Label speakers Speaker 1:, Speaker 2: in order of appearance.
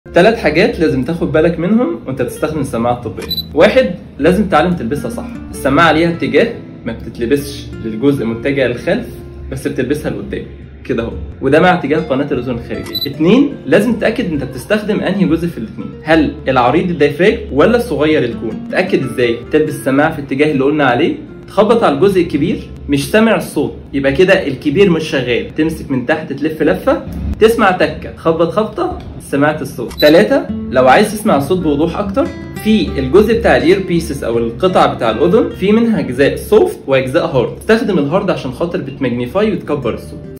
Speaker 1: ثلاث حاجات لازم تاخد بالك منهم وانت بتستخدم السماعه الطبيه واحد لازم تتعلم تلبسها صح السماعه ليها اتجاه ما بتتلبسش للجزء متجه للخلف بس بتلبسها لقدام كده اهو وده مع اتجاه قناه الاذن الخارجيه اتنين لازم تتاكد انت بتستخدم انهي جزء في الاثنين هل العريض الدايفراج ولا الصغير الكون تاكد ازاي تلبس السماعه في الاتجاه اللي قلنا عليه تخبط على الجزء الكبير مش سامع الصوت يبقى كده الكبير مش شغال تمسك من تحت تلف لفه تسمع تكه تخبط خبطه سمعت الصوت ثلاثة لو عايز تسمع الصوت بوضوح اكتر في الجزء بتاع الاير بيسز او القطع بتاع الاذن في منها اجزاء سوفت واجزاء هارد استخدم الهارد عشان خاطر بتماجنيفاي وتكبر الصوت